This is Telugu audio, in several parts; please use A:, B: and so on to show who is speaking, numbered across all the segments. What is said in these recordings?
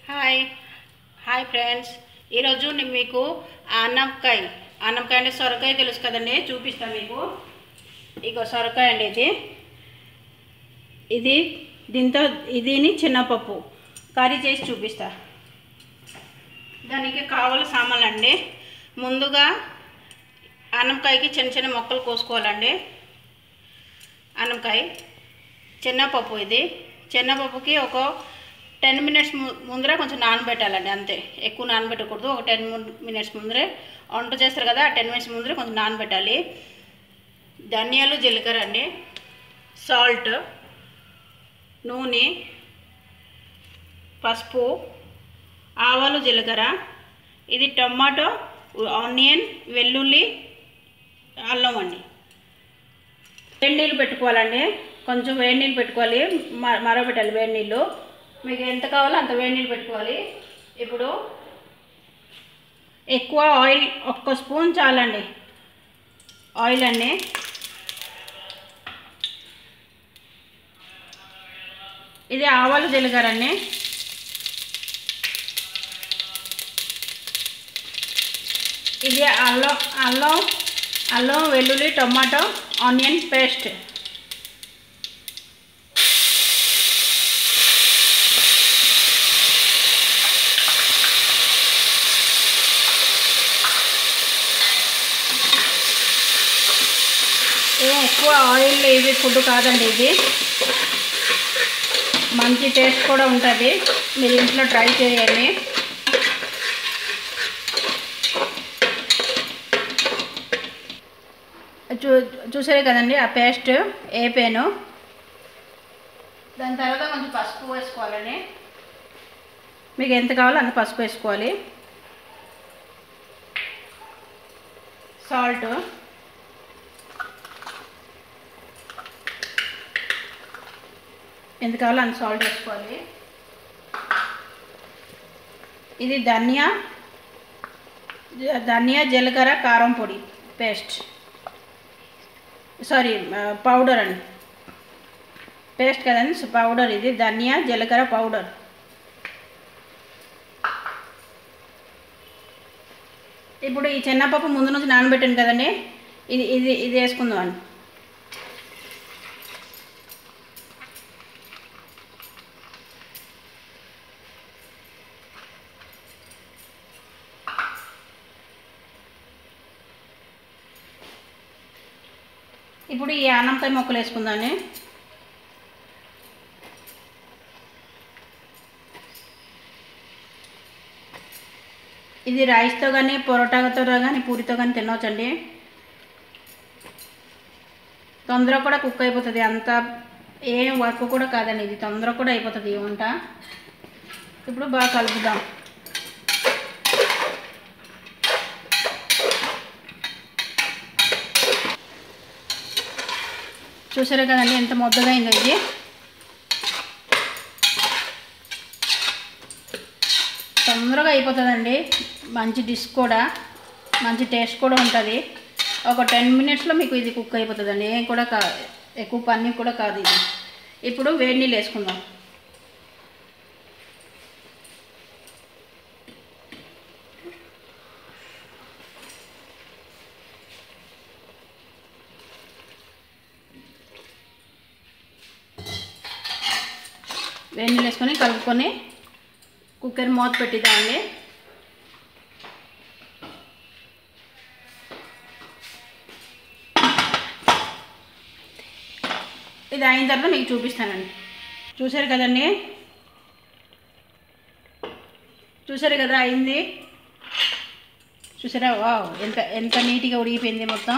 A: హాయ్ హాయ్ ఫ్రెండ్స్ ఈరోజు నేను మీకు అన్నంకాయ అన్నంకాయ అంటే సొరకాయ తెలుసు కదండి చూపిస్తాను మీకు ఇగో సొరకాయ అండి ఇది ఇది దీంతో ఇదిని చిన్నపప్పు కర్రీ చేసి చూపిస్తా దానికి కావాల సామాన్లు అండి ముందుగా అన్నంకాయకి చిన్న చిన్న మొక్కలు కోసుకోవాలండి అన్నంకాయ చిన్నపప్పు ఇది చిన్నపప్పుకి ఒక టెన్ మినిట్స్ ముందరే కొంచెం నానబెట్టాలండి అంతే ఎక్కువ నానబెట్టకూడదు ఒక టెన్ మినిట్స్ ముందరే వంట చేస్తారు కదా ఆ టెన్ మినిట్స్ ముందరే కొంచెం నానబెట్టాలి ధనియాలు జీలకర్ర అండి సాల్ట్ నూనె పసుపు ఆవాలు జీలకర్ర ఇది టమాటో ఆనియన్ వెల్లుల్లి అల్లం అండి వేడి నీళ్ళు పెట్టుకోవాలండి కొంచెం వేడి నీళ్ళు పెట్టుకోవాలి మ- మరగబెట్టాలి వేడి నీళ్ళు మీకు ఎంత కావాలో అంత వేడి నీళ్ళు పెట్టుకోవాలి ఇప్పుడు ఎక్కువ ఆయిల్ ఒక్క స్పూన్ చాలండి ఆయిల్ అండి ఇది ఆవాలు జీలకర్ర అండి ఇది అల్లం అల్లం అల్లం వెల్లుల్లి టొమాటో ఆనియన్ పేస్ట్ ఏం ఎక్కువ ఆయిల్ ఇది ఫుడ్ కాదండి ఇది మంచి టేస్ట్ కూడా ఉంటుంది మీరు ఇంట్లో ట్రై చేయండి చూ చూసారే కదండి ఆ పేస్ట్ వేపాను దాని తర్వాత కొంచెం పసుపు వేసుకోవాలండి మీకు ఎంత కావాలో అంత పసుపు వేసుకోవాలి సాల్ట్ ఎంత కావాలో అంత సాల్ట్ వేసుకోవాలి ఇది ధనియా ధనియా జీలకర్ర కారం పొడి పేస్ట్ సారీ పౌడర్ అండి పేస్ట్ కదండి పౌడర్ ఇది ధనియా జీలకర్ర పౌడర్ ఇప్పుడు ఈ చెన్నపప్పు ముందు నుంచి నానబెట్టాను కదండి ఇది ఇది ఇది వేసుకుందాం అండి ఇప్పుడు ఈ అన్నంకాయ మొక్కలు వేసుకుందాన్ని ఇది రైస్తో కానీ పొరోటాతో కానీ పూరితో కానీ తినవచ్చండి తొందరగా కూడా కుక్ అయిపోతుంది అంత ఏం వర్క్ కూడా కాదండి ఇది తొందరగా కూడా అయిపోతుంది ఈ వంట ఇప్పుడు బాగా కలుపుదాం చూసారా కదండి ఎంత ముద్దగా అయిందో ఇది తొందరగా అయిపోతుందండి మంచి డిష్ కూడా మంచి టేస్ట్ కూడా ఉంటుంది ఒక టెన్ మినిట్స్లో మీకు ఇది కుక్ అయిపోతుందండి ఏం కూడా కా ఎక్కువ పని కూడా కాదు ఇది ఇప్పుడు వేడి నీళ్ళు వేసుకుందాం వేడి నీళ్ళు వేసుకొని కలుపుకొని కుక్కర్ మూత పెట్టిద్దామండి ఇది అయిన తర్వాత మీకు చూపిస్తానండి చూసారు కదండి చూసారు కదా అయింది చూసారా వావ్ ఎంత ఎంత నీట్గా ఉడిగిపోయింది మొత్తం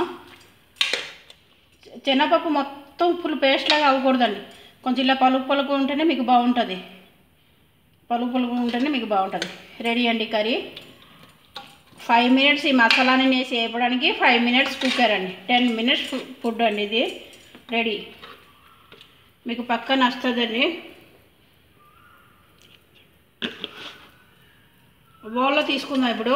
A: శనగపప్పు మొత్తం ఫుల్ పేస్ట్ లాగా అవ్వకూడదండి కొంచెం ఇలా పలుకు పలుకు ఉంటేనే మీకు బాగుంటుంది పలుకు పలుకు ఉంటేనే మీకు బాగుంటుంది రెడీ అండి కర్రీ ఫైవ్ మినిట్స్ ఈ మసాలాని వేసి వేపడానికి ఫైవ్ మినిట్స్ కుక్కర్ అండి టెన్ మినిట్స్ ఫుడ్ అండి ఇది రెడీ మీకు పక్కన వస్తుందండి బౌల్లో తీసుకుందాం ఇప్పుడు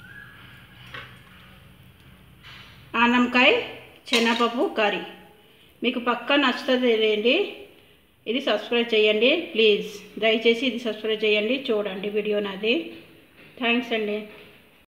A: ఆనంకాయ శనగపప్పు కర్రీ మీకు పక్కా నచ్చుతుంది ఏంటి ఇది సబ్స్క్రైబ్ చేయండి ప్లీజ్ దయచేసి ఇది సబ్స్క్రైబ్ చేయండి చూడండి వీడియో నాది థ్యాంక్స్ అండి